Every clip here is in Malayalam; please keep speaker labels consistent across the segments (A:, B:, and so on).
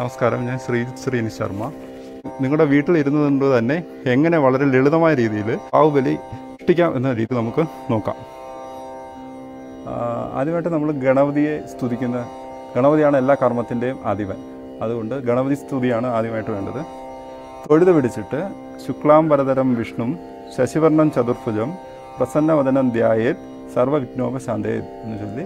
A: നമസ്കാരം ഞാൻ ശ്രീ ശ്രീനി ശർമ്മ നിങ്ങളുടെ വീട്ടിലിരുന്നത് കൊണ്ട് തന്നെ എങ്ങനെ വളരെ ലളിതമായ രീതിയിൽ ബാഹുബലി സൃഷ്ടിക്കാം എന്ന രീതി നമുക്ക് നോക്കാം ആ, ആദ്യമായിട്ട് നമ്മൾ ഗണപതിയെ സ്തുതിക്കുന്ന ഗണപതിയാണ് എല്ലാ കർമ്മത്തിൻ്റെയും ആദിവൻ അതുകൊണ്ട് ഗണപതി സ്തുതിയാണ് ആദ്യമായിട്ട് വേണ്ടത് തൊഴുത് പിടിച്ചിട്ട് ശുക്ലാംബരതരം വിഷ്ണു ശശിവർണം ചതുർഭുജം പ്രസന്നവദനം ധ്യായേത് സർവവിഘ്നോപശാന്തേ എന്ന് ചൊല്ലി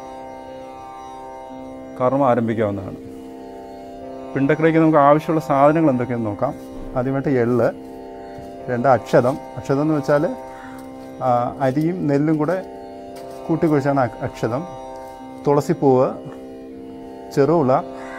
A: കർമ്മം ആരംഭിക്കാവുന്നതാണ് പിണ്ടക്രയ്ക്ക് നമുക്ക് ആവശ്യമുള്ള സാധനങ്ങൾ എന്തൊക്കെയെന്ന് നോക്കാം ആദ്യമായിട്ട് എള്ള് രണ്ട് അക്ഷതം അക്ഷതം എന്ന് വെച്ചാൽ ആ, അരിയും നെല്ലും കൂടെ കൂട്ടിക്കുഴിച്ചാണ് അ- അക്ഷതം തുളസിപ്പൂവ് ചെറുവിള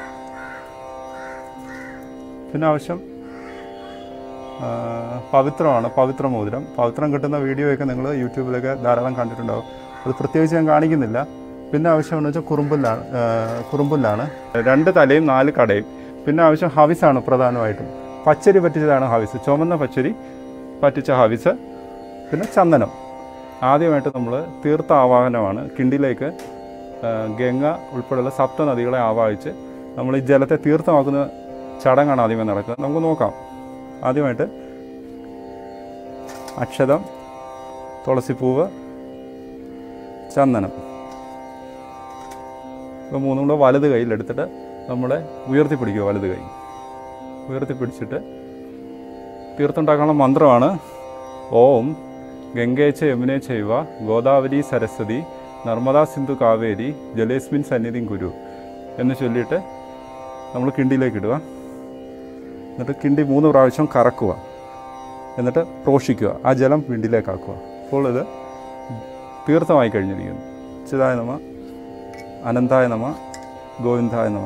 A: പിന്നെ ആവശ്യം ആ, പവിത്രമാണ് പവിത്ര മോതിരം പവിത്രം കിട്ടുന്ന വീഡിയോയൊക്കെ നിങ്ങൾ യൂട്യൂബിലൊക്കെ ധാരാളം കണ്ടിട്ടുണ്ടാവും അത് പ്രത്യേകിച്ച് ഞാൻ കാണിക്കുന്നില്ല പിന്നെ ആവശ്യമെന്ന് വെച്ചാൽ കുറുമ്പുല്ലാണ് ആ, കുറുമ്പുല്ലാണ് രണ്ട് തലയും നാല് കടയും പിന്നെ ആവശ്യം ഹവിസാണ് പ്രധാനമായിട്ടും പച്ചരി പറ്റിച്ചതാണ് ഹവിസ് ചുമന്ന പച്ചരി പറ്റിച്ച ഹവിസ് പിന്നെ ചന്ദനം ആദ്യമായിട്ട് നമ്മൾ തീർത്ഥ ആവാഹനമാണ് കിണ്ടിലേക്ക് ആ, ഗംഗ ഉൾപ്പെടെയുള്ള സപ്ത നദികളെ ആവാഹിച്ച് നമ്മൾ ഈ ജലത്തെ തീർത്ഥമാക്കുന്ന ചടങ്ങാണ് ആദ്യമേ നടക്കുന്നത് നമുക്ക് നോക്കാം ആദ്യമായിട്ട് അക്ഷതം തുളസിപ്പൂവ് ചന്ദനം ഇപ്പോൾ മൂന്നും കൂടെ വലത് കയ്യിലെടുത്തിട്ട് നമ്മളെ ഉയർത്തിപ്പിടിക്കുക വലത് കൈ ഉയർത്തിപ്പിടിച്ചിട്ട് തീർത്ഥമുണ്ടാക്കാനുള്ള മന്ത്രമാണ് ഓം ഗംഗേച്ച യമുനെ ചെയ്വ ഗോദാവരി സരസ്വതി നർമ്മദാ സിന്ധു കാവേരി ജലേസ്മിൻ സന്നിധിം കുരു എന്ന് ചൊല്ലിയിട്ട് നമ്മൾ കിണ്ടിയിലേക്ക് ഇടുക എന്നിട്ട് കിണ്ടി മൂന്ന് പ്രാവശ്യം കറക്കുക എന്നിട്ട് പ്രോഷിക്കുക ആ ജലം കിണ്ടിയിലേക്കാക്കുക അപ്പോൾ ഇത് തീർത്ഥമായി കഴിഞ്ഞിരിക്കുന്നു ചിതായ നമ അനന്തായ നമ ഗോവിന്ദായ നമ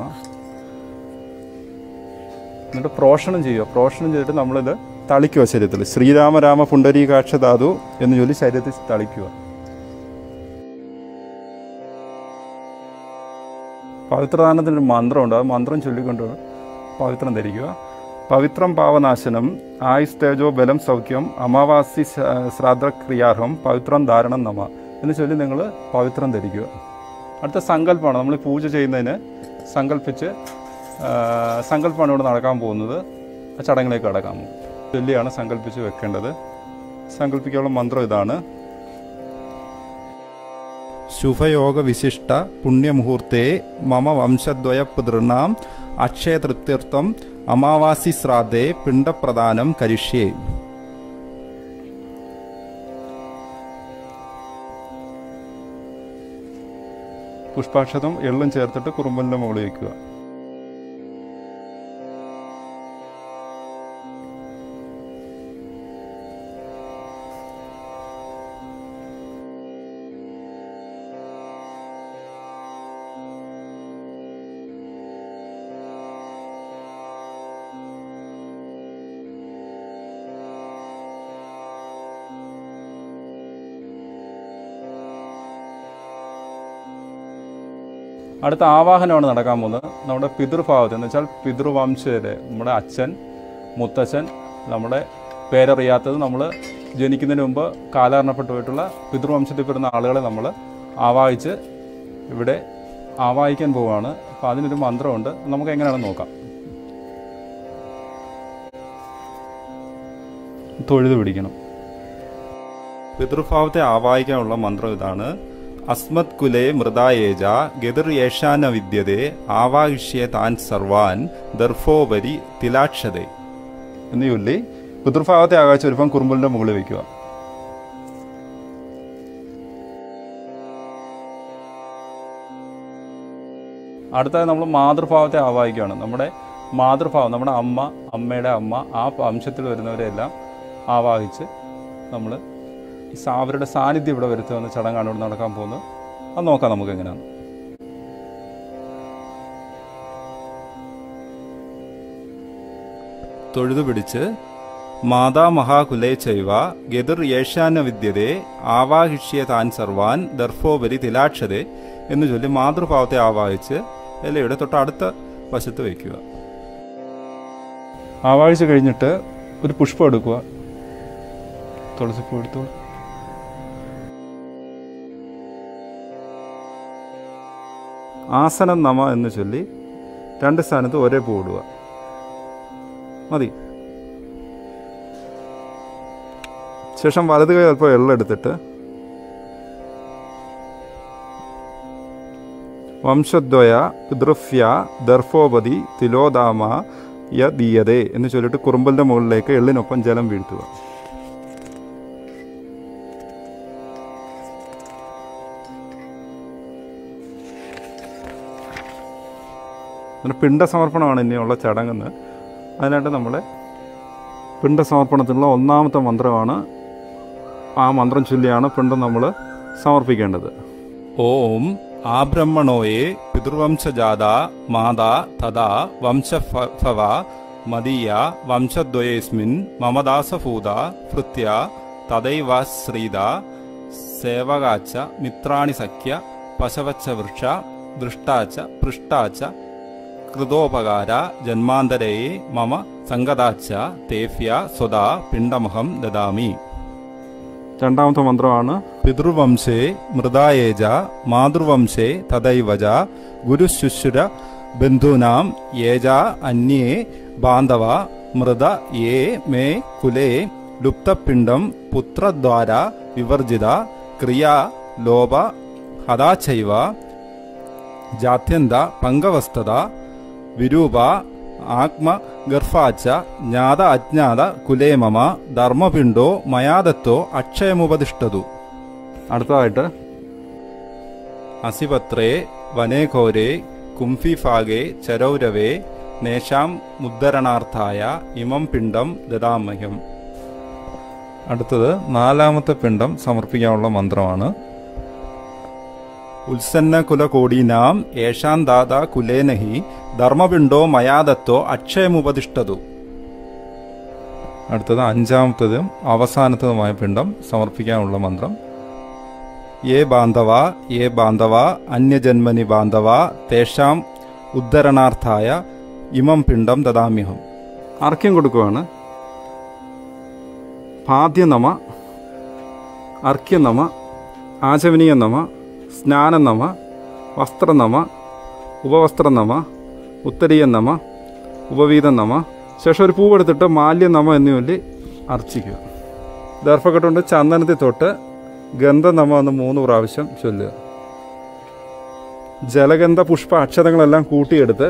A: എന്നിട്ട് പ്രോഷണം ചെയ്യുക പ്രോഷണം ചെയ്തിട്ട് നമ്മളിത് തളിക്കുക ശരീരത്തിൽ ശ്രീരാമരാമ പുണ്ടരീകാക്ഷ ധാതു എന്ന് ചൊല്ലി ശരീരത്തിൽ തളിക്കുക പവിത്രദാനത്തിൻ്റെ ഒരു മന്ത്രമുണ്ട് ആ മന്ത്രം ചൊല്ലിക്കൊണ്ട് പവിത്രം ധരിക്കുക പവിത്രം പാവനാശനം ആയുസ് തേജോ ബലം സൗഖ്യം അമാവാസി ശ- ശ്രാദ്ധക്രിയാർഹം പവിത്രം ധാരണം നമ എന്ന് ചൊല്ലി നിങ്ങൾ പവിത്രം ധരിക്കുക അടുത്ത സങ്കല്പമാണ് നമ്മൾ ഈ പൂജ ചെയ്യുന്നതിന് സങ്കല്പിച്ച് ആ, സങ്കല്പമാണ് ഇവിടെ നടക്കാൻ പോകുന്നത് ആ ചടങ്ങിലേക്ക് കടക്കാൻ പോകും ചൊല്ലിയാണ് സങ്കല്പിച്ച് വെക്കേണ്ടത് സങ്കല്പിക്കാനുള്ള മന്ത്രം ഇതാണ് ശുഭയോഗ വിശിഷ്ട പുണ്യമുഹൂർത്തെ മമ വംശദ്വയ പിതൃണാം അക്ഷയതൃത്യർത്ഥം അമാവാസി ശ്രാദ്ധേ പിണ്ടപ്രദാനം കരിഷ്യേ പുഷ്പാക്ഷതം എള്ളും ചേർത്തിട്ട് കുറുമ്പലിൻ്റെ മുകളിൽ വയ്ക്കുക അടുത്ത ആവാഹനമാണ് നടക്കാൻ പോകുന്നത് നമ്മുടെ പിതൃഭാവത്തിൽ എന്ന് വെച്ചാൽ പിതൃവംശരെ നമ്മുടെ അച്ഛൻ മുത്തച്ഛൻ നമ്മുടെ പേരറിയാത്തത് നമ്മൾ ജനിക്കുന്നതിന് മുമ്പ് കാലാരണപ്പെട്ടു പോയിട്ടുള്ള പിതൃവംശത്തിൽ പെടുന്ന ആളുകളെ നമ്മൾ ആവാഹിച്ച് ഇവിടെ ആവാഹിക്കാൻ പോവുകയാണ് അപ്പോൾ അതിനൊരു മന്ത്രമുണ്ട് നമുക്ക് എങ്ങനെയാണെന്ന് നോക്കാം തൊഴുത് പിടിക്കണം പിതൃഭാവത്തെ ആവാഹിക്കാനുള്ള മന്ത്രം ഇതാണ് അസ്മത് കുലേ മൃതായേജ ഗതിർ യേശാന വിദ്യതേ ആവാഹിഷ്യ താൻ സർവാൻ ദർഭോപരി തിലാക്ഷതേ എന്ന് ചൊല്ലി പിതൃഭാവത്തെ ആകാശ ഒരുപ്പം കുറുമ്പലിന്റെ മുകളിൽ വയ്ക്കുക അടുത്തത് നമ്മൾ മാതൃഭാവത്തെ ആവാഹിക്കുകയാണ് നമ്മുടെ മാതൃഭാവം നമ്മുടെ അമ്മ അമ്മയുടെ അമ്മ ആ വംശത്തിൽ വരുന്നവരെല്ലാം ആവാഹിച്ച് നമ്മൾ ഈ സാ- അവരുടെ സാന്നിധ്യം ഇവിടെ വരുത്തുന്ന ചടങ്ങാണ് ഇവിടെ നടക്കാൻ പോകുന്നത് അത് നോക്കാം നമുക്ക് എങ്ങനെയാണ് തൊഴുതു പിടിച്ച് മാതാ മഹാകുലേ ചൈവ ഗതിർ യേശാന വിദ്യതേ ആവാഹിഷ്യ താൻ സർവാൻ ദർഭോപരി തിലാക്ഷതേ എന്ന് ചൊല്ലി മാതൃഭാവത്തെ ആവാഹിച്ച് ഇലയുടെ തൊട്ട് അടുത്ത വശത്ത് വയ്ക്കുക ആവാഹിച്ച് കഴിഞ്ഞിട്ട് ഒരു പുഷ്പം എടുക്കുക തുളസിപ്പൂ എടുത്തോളൂ ആസനം നമ എന്ന് ചൊല്ലി രണ്ട് സ്ഥാനത്ത് ഒരേ പൂ ഇടുക മതി ശേഷം വലത് കൈ അല്പം എള്ളെടുത്തിട്ട് വംശദ്വയ പിതൃഫ്യ ദർഭോപതി തിലോദാമ യ ദീയതേ എന്ന് ചൊല്ലിട്ട് കുറുമ്പലിൻ്റെ മുകളിലേക്ക് എള്ളിനൊപ്പം ജലം വീഴ്ത്തുക അങ്ങനെ പിണ്ടസമർപ്പണമാണ് ഇനിയുള്ള ചടങ്ങെന്ന് അതിനായിട്ട് നമ്മൾ പിണ്ടസമർപ്പണത്തിനുള്ള ഒന്നാമത്തെ മന്ത്രമാണ് ആ മന്ത്രം ചൊല്ലിയാണ് പിണ്ടം നമ്മൾ സമർപ്പിക്കേണ്ടത് ഓം ആബ്രഹ്മണോയെ പിതൃവംശജാത മാതാ തഥാ വംശഭവ മദീയ വംശദ്വയേസ്മിൻ മമദാസഭൂത ഭൃത്യ തദൈവാശ്രീത സേവകാച്ച മിത്രാണി സഖ്യ പശവച്ച വൃക്ഷ ദൃഷ്ടാച്ച പൃഷ്ടാച്ച കൃതോപകാര ജന്മാന്തരേ മമ സംഗതാച്ച തേഫ്യ സ്വതാ പിണ്ടമഹം ദദാമി രണ്ടാമത്തെ മന്ത്രമാണ് പിതൃവംശേ മൃതായേജ മാതൃവംശേ തദൈവജ ഗുരുശുശ്രുര ബന്ധൂനാം യേജ അന്യേ ബാന്ധവ മൃത യേ മേ കുലേ ലുപ്തപിണ്ഡം പുത്രദ്വാര വിവർജിത ക്രിയാ ലോപ ഹതാചൈവ ജാത്യന്ത പങ്കവസ്തത വിരൂപ ആത്മഗർഭാച്ച ജ്ഞാത അജ്ഞാത കുലേ മമ ധർമ്മപിണ്ടോ മയാദത്തോ അക്ഷയമുപതിഷ്ഠതു അടുത്തതായിട്ട് അസിപത്രേ വനേഘോരേ കുംഫിഫാഗേ ചരൗരവേ നേഷാം മുദ്ദരണാർത്ഥായ ഇമം പിണ്ഡം ദദാമഹ്യം അടുത്തത് നാലാമത്തെ പിണ്ഡം സമർപ്പിക്കാനുള്ള മന്ത്രമാണ് ഉത്സന്ന കുലകോടീനാം യേഷാം ദാത കുലേനഹി ധർമ്മപിണ്ടോ മയാദത്തോ അക്ഷയമുപതിഷ്ഠതു അടുത്തത് അഞ്ചാമത്തതും അവസാനത്തതുമായ പിണ്ഡം സമർപ്പിക്കാനുള്ള മന്ത്രം യേ ബാന്ധവ യേ ബാന്ധവ അന്യജന്മനി ബാന്ധവ തേഷാം ഉദ്ധരണാർത്ഥായ ഇമം പിണ്ഡം ദദാമ്യഹം അർക്യം കൊടുക്കുവാണ് പാദ്യനമ അർക്യനമ ആചമനീയ നമ സ്നാനം നമ വസ്ത്രനമ ഉപവസ്ത്രനമ ഉത്തരീയ നമ ഉപവീതം നമ ശേഷം ഒരു പൂവെടുത്തിട്ട് മാല്യം നമ എന്നിവ ചൊല്ലി അർച്ചിക്കുക ദർഭക്കെട്ടുകൊണ്ട് ചന്ദനത്തിൽ തൊട്ട് ഗന്ധം നമ എന്ന് മൂന്ന് പ്രാവശ്യം ചൊല്ലുക ജലഗന്ധ പുഷ്പ അക്ഷരങ്ങളെല്ലാം കൂട്ടിയെടുത്ത്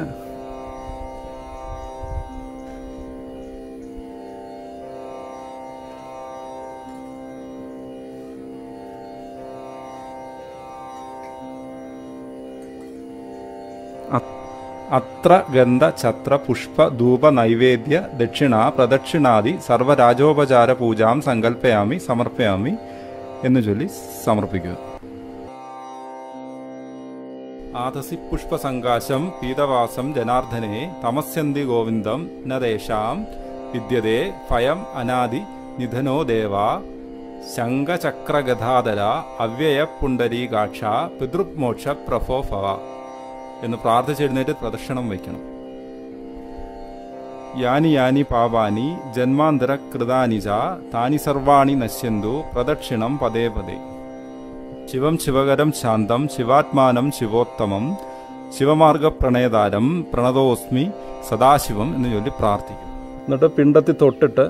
A: അത്ര ഗന്ധ ഛത്ര പുഷ്പ ധൂപ നൈവേദ്യ ദക്ഷിണ പ്രദക്ഷിണാദി സർവരാജോപചാര പൂജാം സങ്കല്പയാമി സമർപ്പയാമി എന്ന് ചൊല്ലി സമർപ്പിക്കുക ആതസി പുഷ്പസങ്കാശം പീതവാസം ജനാർദ്ദനെ തമസ്യന്തി ഗോവിന്ദം നദേശാം വിദ്യതേ ഭയം അനാദി നിധനോ ദേവ ശംഖചക്രഗധാധര അവ്യയ പുണ്ടരീകാക്ഷ പിതൃമോക്ഷ പ്രഭോ ഭവ എന്ന് പ്രാർത്ഥിച്ചെഴുന്നേറ്റ് പ്രദക്ഷിണം വയ്ക്കണം യാനി യാനി പാപാനി ജന്മാന്തര കൃതാനി ച താനി സർവാണി നശ്യന്തു പ്രദക്ഷിണം പദേ പദേ ശിവം ശിവകരം ശാന്തം ശിവാത്മാനം ശിവോത്തമം ശിവമാർഗ പ്രണയതാരം പ്രണതോസ്മി സദാശിവം എന്ന് ചൊല്ലി പ്രാർത്ഥിക്കും എന്നിട്ട് പിണ്ടത്തിൽ തൊട്ടിട്ട്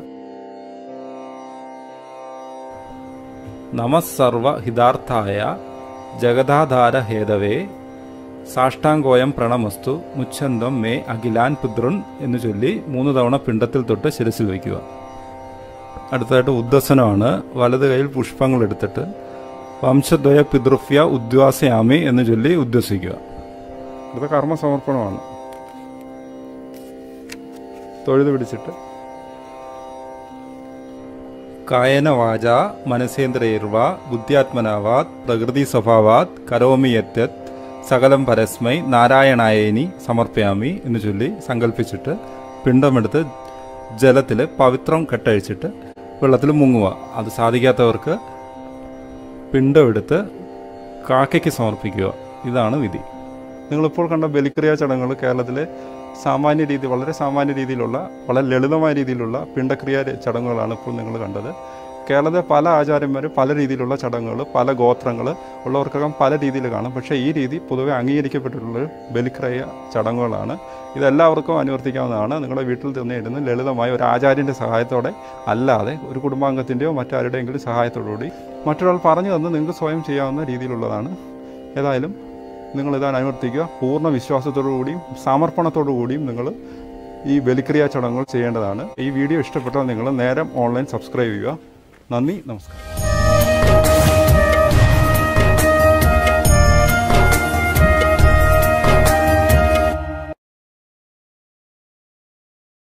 A: നമസർവ ഹിതാർത്ഥായ ജഗദാധാര ഹേതവേ സാഷ്ടാംഗോയം പ്രണമസ്തു മുച്ഛന്തം മേ അഖിലാൻ പിതൃൺ എന്ന് ചൊല്ലി മൂന്ന് തവണ പിണ്ടത്തിൽ തൊട്ട് ശിരസിൽ വയ്ക്കുക അടുത്തതായിട്ട് ഉദ്ദസനമാണ് വലത് കൈയിൽ പുഷ്പങ്ങൾ എടുത്തിട്ട് വംശദ്വയ പിതൃഫ്യ ഉദ്വാസയാമി എന്ന് ചൊല്ലി ഉദ്വസിക്കുക ഇത് കർമ്മസമർപ്പണമാണ് തൊഴുത് പിടിച്ചിട്ട് കായന വാച മനസേന്ദ്രൈർവ ബുദ്ധ്യാത്മനാവാത് പ്രകൃതി സ്വഭാവാത് കരോമി യത്യത് സകലം പരസ്മൈ നാരായണായേനി സമർപ്പയാമി എന്ന് ചൊല്ലി സങ്കല്പിച്ചിട്ട് പിണ്ടമെടുത്ത് ജലത്തിൽ പവിത്രം കെട്ടഴിച്ചിട്ട് വെള്ളത്തിൽ മുങ്ങുക അത് സാധിക്കാത്തവർക്ക് പിണ്ടമെടുത്ത് കാക്കയ്ക്ക് സമർപ്പിക്കുക ഇതാണ് വിധി നിങ്ങളിപ്പോൾ കണ്ട ബലിക്രിയ ചടങ്ങുകൾ കേരളത്തിലെ സാമാന്യ രീതി വളരെ സാമാന്യ രീതിയിലുള്ള വളരെ ലളിതമായ രീതിയിലുള്ള പിണ്ടക്രിയ ചടങ്ങുകളാണ് ഇപ്പോൾ നിങ്ങൾ കണ്ടത് കേരളത്തിലെ പല ആചാര്യന്മാരും പല രീതിയിലുള്ള ചടങ്ങുകൾ പല ഗോത്രങ്ങൾ ഉള്ളവർക്കൊക്കെ പല രീതിയിൽ കാണും പക്ഷേ ഈ രീതി പൊതുവെ അംഗീകരിക്കപ്പെട്ടിട്ടുള്ളൊരു ബലിക്രയ ചടങ്ങുകളാണ് ഇതെല്ലാവർക്കും അനുവർത്തിക്കാവുന്നതാണ് നിങ്ങളുടെ വീട്ടിൽ തന്നെ ഇരുന്ന് ലളിതമായ ഒരു ആചാര്യൻ്റെ സഹായത്തോടെ അല്ലാതെ ഒരു കുടുംബാംഗത്തിൻ്റെയോ മറ്റാരുടെയെങ്കിലും സഹായത്തോടുകൂടി മറ്റൊരാൾ പറഞ്ഞു തന്ന് നിങ്ങൾക്ക് സ്വയം ചെയ്യാവുന്ന രീതിയിലുള്ളതാണ് ഏതായാലും നിങ്ങളിത് അനുവർത്തിക്കുക പൂർണ്ണ വിശ്വാസത്തോടു കൂടിയും സമർപ്പണത്തോടു കൂടിയും നിങ്ങൾ ഈ ബലിക്രിയാ ചടങ്ങുകൾ ചെയ്യേണ്ടതാണ് ഈ വീഡിയോ ഇഷ്ടപ്പെട്ടാൽ നിങ്ങൾ നേരം ഓൺലൈൻ സബ്സ്ക്രൈബ് ചെയ്യുക നന്ദി നമസ്കാരം